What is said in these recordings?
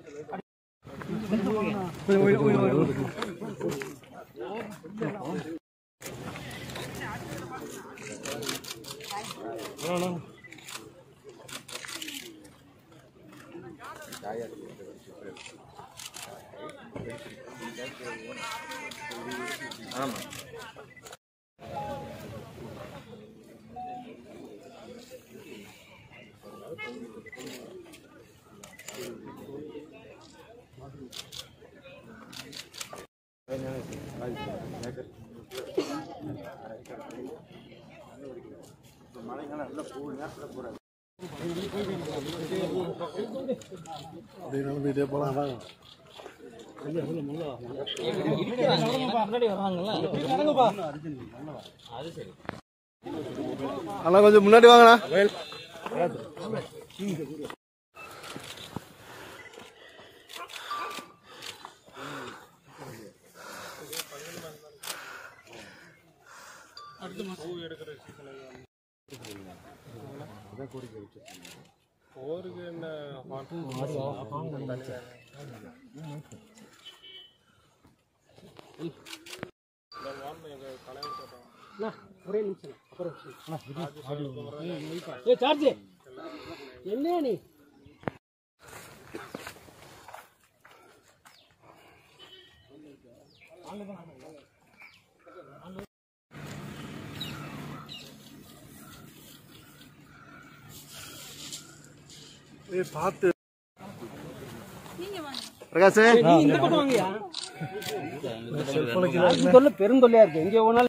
அப்படியே நடந்து இதே போலாம் வாங்க அண்ணா கொஞ்சம் முன்னாடி வாங்கண்ணா ஒரே நிமிஷம் அப்புறம் ஏ சார்ஜ் என்ன நீ ஏய் பார்த்து பிரகாஷ் நீ இந்த பக்கம் வாங்கயா அது தொல்லை பெருந்தொல்லையா இருக்கு எங்க போனாலும்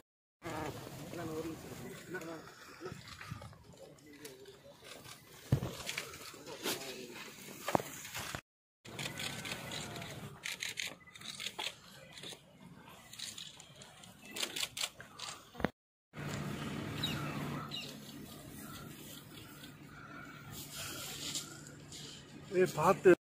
ஏய் பார்த்து